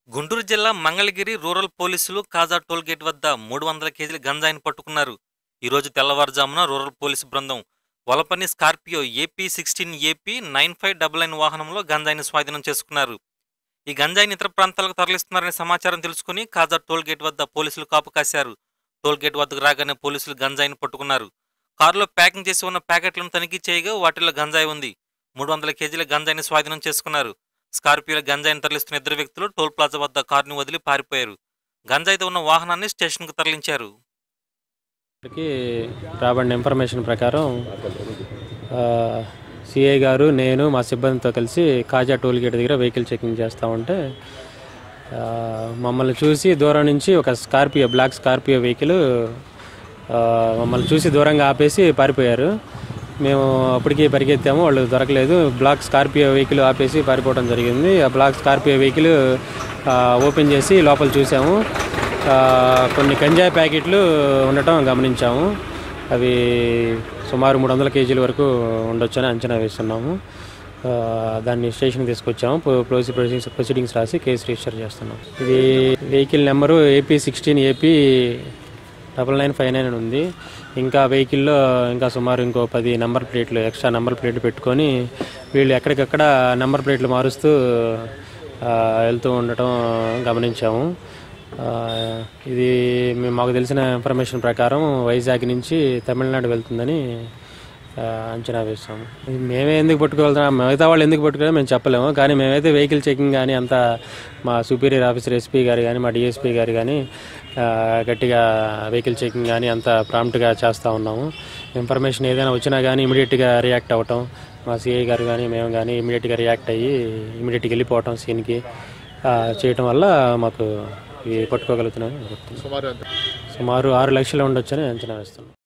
గుంటూరు జిల్లా మంగళగిరి రూరల్ పోలీసులు కాజా toll gate వద్ద మూడు వందల కేజీల గంజాయిని పట్టుకున్నారు ఈరోజు తెల్లవారుజామున రూరల్ పోలీసు బృందం వలపని Scorpio AP sixteen AP nine five double nine వాహనంలో గంజాయిని స్వాధీనం చేసుకున్నారు ఈ గంజాయిని ఇతర ప్రాంతాలకు తరలిస్తున్నారనే సమాచారం తెలుసుకుని కాజా టోల్ గేట్ వద్ద పోలీసులు కాపు కాశారు టోల్ గేట్ వద్దకు రాగానే పోలీసులు గంజాయిని పట్టుకున్నారు కారులో ప్యాకింగ్ చేసి ఉన్న ప్యాకెట్లను తనిఖీ చేయగా వాటిల్లో గంజాయి ఉంది మూడు వందల కేజీల గంజాయిని స్వాధీనం చేసుకున్నారు స్కార్పియోలో గంజాయిని తరలిస్తున్న ఇద్దరు వ్యక్తులు టోల్ ప్లాజా వద్ద కారుని వదిలి పారిపోయారు గంజాయితో ఉన్న వాహనాన్ని స్టేషన్కు తరలించారు కి రాబడిన ఇన్ఫర్మేషన్ ప్రకారం సిఐ గారు నేను మా సిబ్బందితో కలిసి కాజా టోల్ గేట్ దగ్గర వెహికల్ చెకింగ్ చేస్తూ ఉంటే ఆ, మమ్మల్ని చూసి దూరం నుంచి ఒక స్కార్పియో బ్లాక్ స్కార్పియో వెహికల్ మమ్మల్ని చూసి దూరంగా ఆపేసి పారిపోయారు మేము అప్పటికి పరిగెత్తాము వాళ్ళు దొరకలేదు బ్లాక్ స్కార్పియో వెహికల్ ఆపేసి పారిపోవడం జరిగింది ఆ బ్లాక్ స్కార్పియో వెహికల్ ఓపెన్ చేసి లోపల చూసాము ఆ, కొన్ని గంజాయి ప్యాకెట్లు ఉండటం గమనించాము అవి సుమారు మూడు వందల కేజీల వరకు ఉండొచ్చని అంచనా వేస్తున్నాము ఆ, దాన్ని స్టేషన్కి తీసుకొచ్చాము పో- పోలీసు ప్రొసీడింగ్స్ ప్రొసీడింగ్స్ రాసి కేసు రిజిస్టర్ చేస్తున్నాం ఇది vehicle number AP sixteen AP double nine five nine అని ఉంది ఇంకా వెహికల్లో ఇంకా సుమారు ఇంకో పది నెంబర్ ప్లేట్లు ఎక్స్ట్రా నెంబర్ ప్లేట్లు పెట్టుకొని వీళ్ళు ఎక్కడికక్కడ నెంబర్ ప్లేట్లు మారుస్తూ ఆ, వెళ్తూ ఉండటం గమనించాము ఆ, ఇది మేము మాకు తెలిసిన ఇన్ఫర్మేషన్ ప్రకారం వైజాగ్ నుంచి తమిళనాడు వెళ్తుందని ఆ, అంచనా వేస్తాము ఇది మేమే ఎందుకు పట్టుకెళ్తున్నాం మిగతా వాళ్ళు ఎందుకు పట్టుకెళ్ళాం మేము చెప్పలేము కానీ మేమైతే వెహికల్ చెకింగ్ కానీ అంతా మా సుపీరియర్ ఆఫీసర్ ఎస్పీ గారు కానీ మా డిఎస్పీ గారు కానీ ఆ, గట్టిగా వెహికల్ చెకింగ్ కానీ అంత ప్రాంప్ట్గా చేస్తూ ఉన్నాము ఇన్ఫర్మేషన్ ఏదైనా వచ్చినా కానీ ఇమీడియట్గా రియాక్ట్ అవ్వటం మా సిఐ గారు కానీ మేము కానీ ఇమీడియట్గా రియాక్ట్ అయ్యి ఇమీడియట్గా వెళ్ళిపోవటం సీన్కి ఆ, చేయటం వల్ల మాకు ఇవి పట్టుకోగలుగుతున్నాం సుమారు ఆరు లక్షలు ఉండొచ్చని అంచనా వేస్తున్నాం